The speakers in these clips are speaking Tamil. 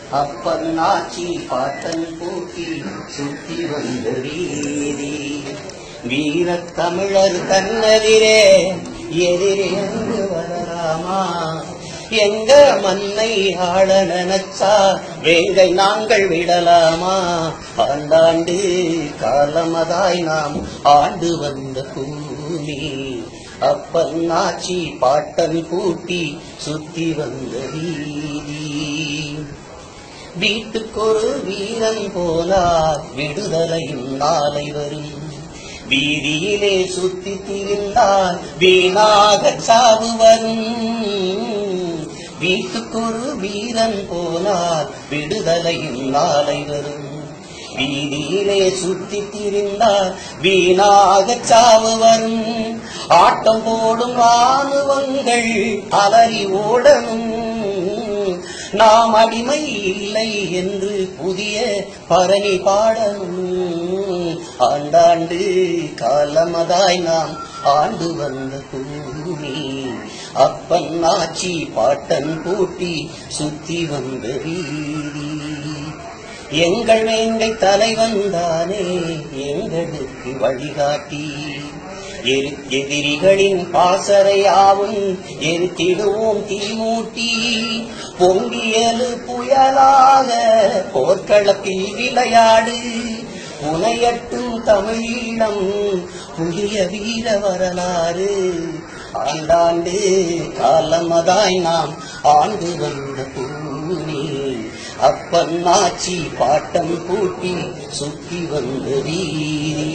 அப்பன் ஆட்சி பாட்டன் பூட்டி சுத்தி வந்த வீதி வீரத் தமிழர் கண்ணெதிரே எதிரே அங்கு வரலாமா எங்க மண்ணை ஆள நினைச்சா வேங்கை நாங்கள் விடலாமா ஆண்டாண்டு காலமதாய் நாம் ஆண்டு வந்த பூமி அப்பன் ஆட்சி பாட்டன் பூட்டி சுத்தி வந்த வீதி வீட்டுக்கொரு வீரன் போனார் விடுதலையும் நாளை வரும் வீதியிலே சுத்தி திரிந்தால் வீணாக சாவு வரும் வீட்டுக்கொரு வீரன் போனார் விடுதலையும் நாளை வரும் வீதியிலே சுத்தி திரிந்தால் வீணாக சாவு வரும் ஆட்டம் போடும் ராணுவங்கள் அலறி ஓடணும் நாம் அடிமை இல்லை என்று புதிய பரணி பாடணும் ஆண்டாண்டு காலமதாய் நாம் ஆண்டு வந்த பூமி அப்பன் ஆட்சி பாட்டன் பூட்டி சுத்தி வந்த வீதி எங்கள் வேங்கை தலைவன் தானே எங்களுக்கு வழிகாட்டி எரு- எதிரிகளின் பாசறையாவும் எரித்திடுவோம் தீமூட்டி பொங்கியலு புயலாக போர்க்களத்தில் விளையாடு புனையட்டும் தமிழீழம் புதிய வீர வரலாறு ஆண்டாண்டு காலமதாய் நாம் ஆண்டு வந்த பூமி அப்பன் ஆட்சி பாட்டம் பூட்டி சுத்தி வந்த வீதி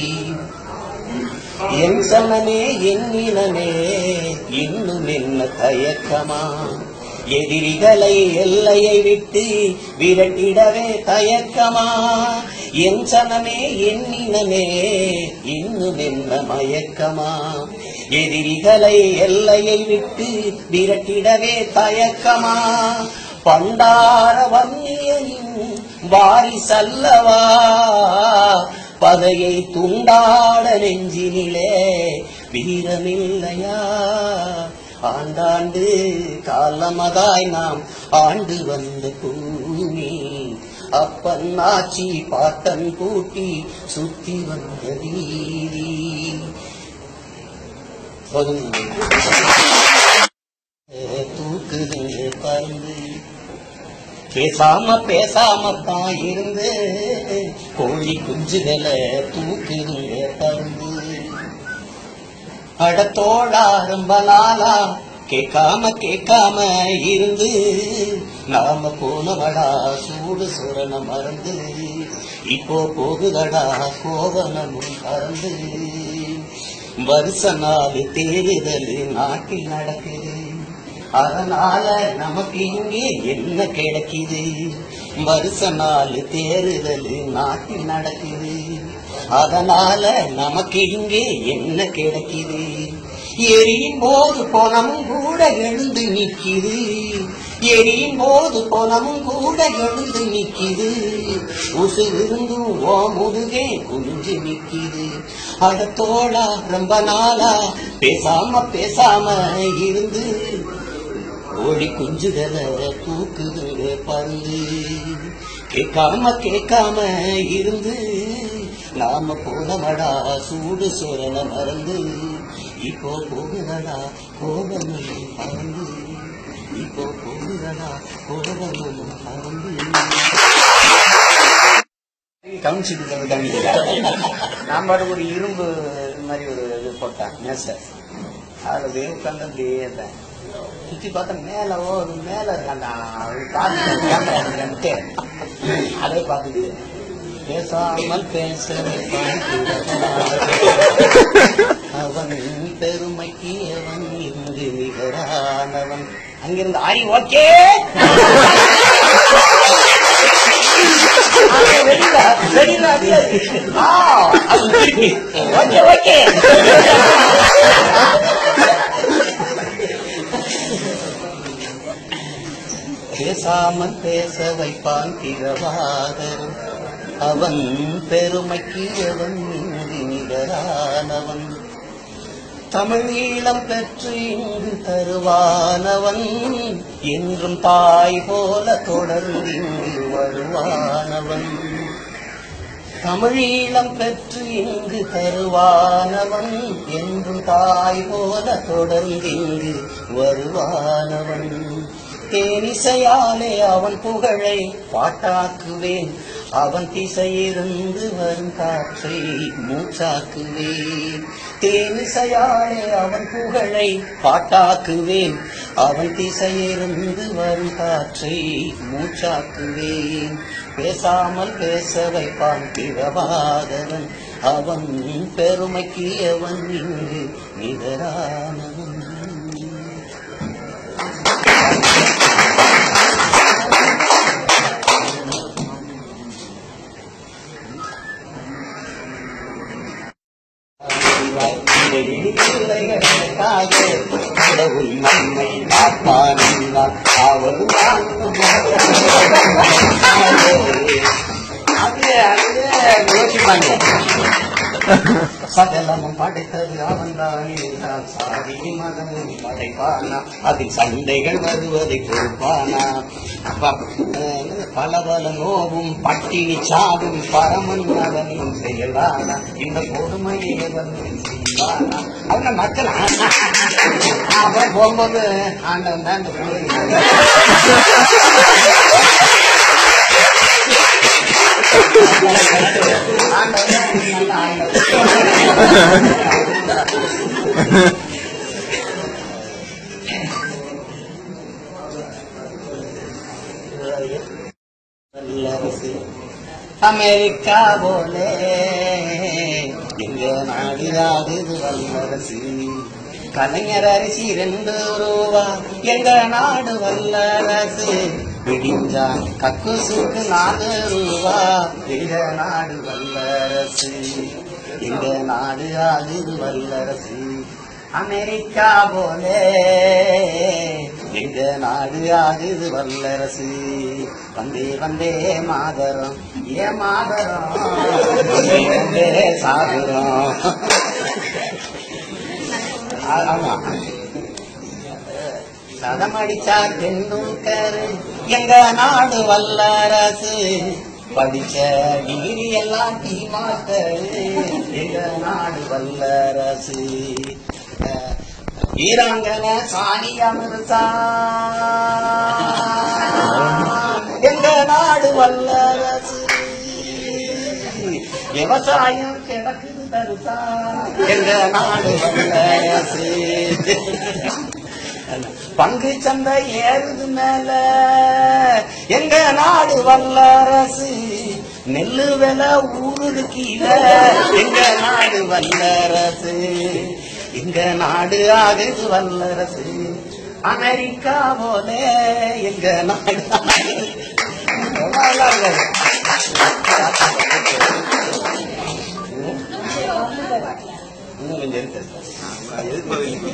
என் சமனே என் இனமே இன்னும் என்ன தயக்கமா எதிரிகளை எல்லையை விட்டு விரட்டிடவே தயக்கமா என் சனமே என் இனமே இன்னும் என்ன மயக்கமா எதிரிகளை எல்லையை விட்டு விரட்டிடவே தயக்கமா பண்டார வன்னியனின் வாரிசல்லவா பகையை துண்டாட நெஞ்சினிலே வீரமில்லையா ஆண்டாண்டு காலமதாய் நாம் ஆண்டு வந்த பூமி அப்பன் ஆட்சி பாட்டன் கூட்டி சுத்தி வந்த வீதி போதும். தூக்குதுங்க பறந்து பேசாம பேசாம தான் இருந்து கோழி குஞ்சுகளை தூக்குதுங்க பறந்து அடத்தோடா ரொம்ப நாளா கேட்காம கேட்காம இருந்து நாம போனவடா சூடு சுரண மறந்து இப்போ போகுதடா கோவனமும் பறந்து வருஷ நாள் தேர்தல் நாட்டில் நடக்குது அதனால நமக்கு இங்கே என்ன கிடைக்குது வருஷ நாள் தேர்தல் நாட்டில் நடக்குது அதனால நமக்கு இங்கே என்ன கிடைக்குது எரியும் போது பொணமும் கூட எழுந்து நிக்குது எரியும் போது பொணமும் கூட எழுந்து நிக்குது உசுருந்தும் ஓ முதுகே குனிஞ்சு நிக்குது அடுத்தோடா ரொம்ப நாளா பேசாம பேசாம இருந்து கோழி குஞ்சுகளை தூக்குதுங்க பருந்து கேட்காம கேட்காம இருந்து நாம போனமடா சூடு சோரண மறந்து இப்போ போகுதடா கோபமும் பறந்து இப்போ போகுதடா கோபமும் பறந்து கவனிச்சுட்டு கவனிக்கல நான் பாட்டு ஒரு இரும்பு மாதிரி ஒரு இது போட்டேன் மேச அதுல அப்படியே உட்காந்து அப்படியே இருந்தேன் சுத்தி பார்த்தா மேல ஓ அது மேல இருக்காண்டா அது பார்த்து கேமரா இருக்கான்ட்டு அதே பார்த்துட்டு பேசாமல் பேச வைப்பான் அவன் பெருமைக்கு அவன் இருந்து நிகரானவன் அங்கிருந்து ஆரி ஓகே ஓகே ஓகே பேசாமல் பேச வைப்பான் திரவாதர் அவன் பெருமைக்கு அவன் இன்றி நிகரானவன் தமிழீழம் பெற்று இங்கு தருவானவன் என்றும் தாய் போல தொடர்ந்து இங்கு வருவானவன் தமிழீழம் பெற்று இங்கு தருவானவன் என்றும் தாய் போல தொடர்ந்து இங்கு வருவானவன் தேனிசையாலே அவன் புகழை பாட்டாக்குவேன் அவன் திசையிருந்து வரும் காற்றை மூச்சாக்குவேன் தேனிசையாலே அவன் புகழை பாட்டாக்குவேன் அவன் திசையிருந்து வரும் காற்றை மூச்சாக்குவேன் பேசாமல் பேச வைப்பான் பிறவாதவன் அவன் பெருமைக்கு அவன் இங்கு நிகரானவன் கடவுள் நம்மை காப்பான் என்றால் அவன் அது அது யோசிப்பாங்க சகலமும் படைத்தது அவன்தான் என்றால் சாதி மதமும் படைப்பானா அதில் சண்டைகள் வருவதை பொறுப்பானா அப்ப, அஹ், பல பல நோவும் பட்டினி சாகும் பரமன் அவனின் செயலானா இந்த கொடுமையை வந்து செய்வானா அவங்க மக்கள் அவன் போகும்போது ஆண்டவன் தான் இந்த கொடுமை ஆண்டவன் தான் நல்ல ஆண்டவன் வல்லரசு அமெரிக்கா போலே எங்க நாடுதாது வல்லரசு கலைஞர் அரிசி ரெண்டு ரூபா எங்க நாடு வல்லரசு விடிஞ்சா கக்குசுக்கு நாலு ரூபா எங்க நாடு வல்லரசு எங்க நாடு ஆகுது வல்லரசு அமெரிக்கா போலே எங்க நாடு ஆகுது வல்லரசு வந்தே வந்தே மாதரம் ஏ மாதரம் வந்தே வந்தே சாகுறோம் ஆ- ஆமா சதமடிச்சார் தெண்டுல்கர் எங்க நாடு வல்லரசு படிச்ச டிகிரி எல்லாம் டீ மாஸ்டர் எங்க நாடு வல்லரசு அஹ், வீராங்கன சானியா மிர்சா எங்க நாடு வல்லரசு விவசாயம் கிடக்குது தருசா எங்க நாடு வல்லரசு பங்கு சந்தை ஏறுது மேல எங்க நாடு வல்லரசு நெல்லு விலை ஊறுது கீழே எங்க நாடு வல்லரசு எங்க நாடு ஆகுது வல்லரசு அமெரிக்கா போலே எங்க நாடு ஆகுது. ரொம்ப நல்லா இருக்காது. இன்னும் கொஞ்சம் இருக்கு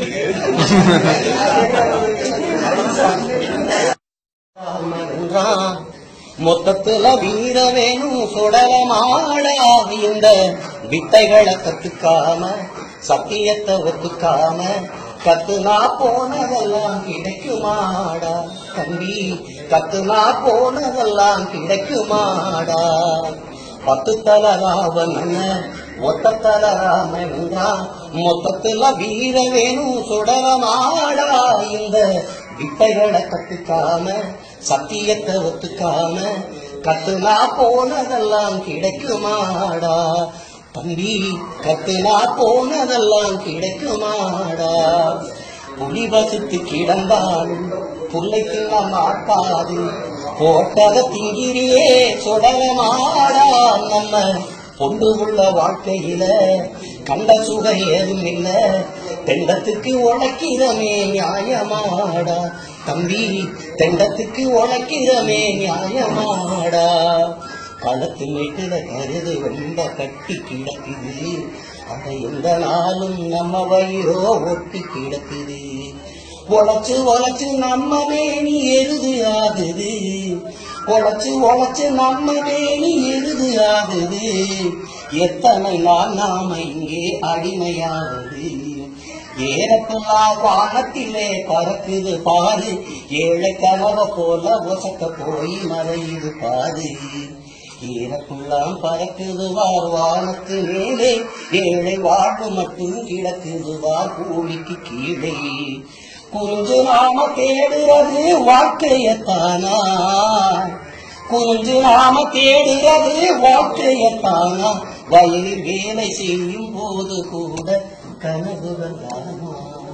என்றான். மொத்தத்துல வீர வேணும் சுடல மாடா இந்த வித்தைகளை கத்துக்காம சத்தியத்தை ஒத்துக்காம கத்துனா போனதெல்லாம் கிடைக்குமாடா தம்பி கத்துனா போனதெல்லாம் கிடைக்குமாடா பத்து தல ராவன் ஒத்த தல ராமன்றா மொத்தத்துல வீர வேணும் சுடல மாடா இந்த வித்தைகளை கத்துக்காம சத்தியத்தை ஒத்துக்காம கத்துனா போனதெல்லாம் கிடைக்குமாடா தம்பி கத்துனா போனதெல்லாம் கிடைக்குமாடா புலி வசித்து கிடந்தாலும் புல்லை தின்ன மாட்டாது போட்டத திங்கிரியே சுடலமாடா நம்ம பொண்டு உள்ள வாழ்க்கையில கண்ட சுகம் ஏதும் இல்ல தெண்டத்துக்கு உழைக்கிறமே நியாயமாடா தம்பி தெண்டத்துக்கு உழைக்கிறமே நியாயமாடா களத்து மேட்டுல கருது ரொம்ப கட்டி கிடக்குது அதை எந்த நாளும் நம்ம வயிறோ ஒட்டி கிடக்குது உழைச்சு உழைச்சு நம்ம மேனி எருது ஆகுது உழைச்சு உழைச்சு நம்ம மேனி எருது ஆகுது எத்தனை நாள் நாம இங்கே அடிமையாவது ஏறக்குள்ளா வானத்திலே பறக்குது பாரு ஏழை கனவ போல ஒசக்க போய் மறையுது பாரு ஏறக்குள்ளாம் பறக்குது வார் வானத்து மேலே ஏழை வாழ்வு மட்டும் கிடக்குது வார் கூலிக்கு கீழே குஞ்சு நாம தேடுறது வாழ்க்கையத்தானா குஞ்சு நாம தேடுறது வாழ்க்கையத்தானா வயலில் வேலை செய்யும் போது கூட கனவுகள் தானா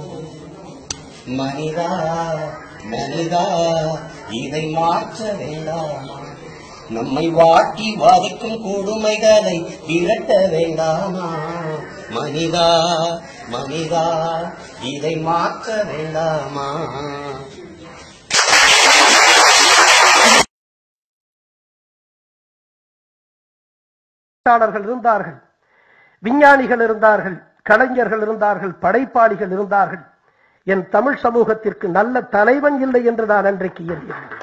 மனிதா மனிதா இதை மாற்ற வேண்டாமா நம்மை வாட்டி வதைக்கும் கொடுமைகளை விரட்ட வேண்டாமா மனிதா மனிதா இதை மாற்ற வேண்டாமா எழுத்தாளர்கள் இருந்தார்கள் விஞ்ஞானிகள் இருந்தார்கள் கலைஞர்கள் இருந்தார்கள் படைப்பாளிகள் இருந்தார்கள் என் தமிழ் சமூகத்திற்கு நல்ல தலைவன் இல்லை என்று நான் அன்றைக்கு எண்ணினேன்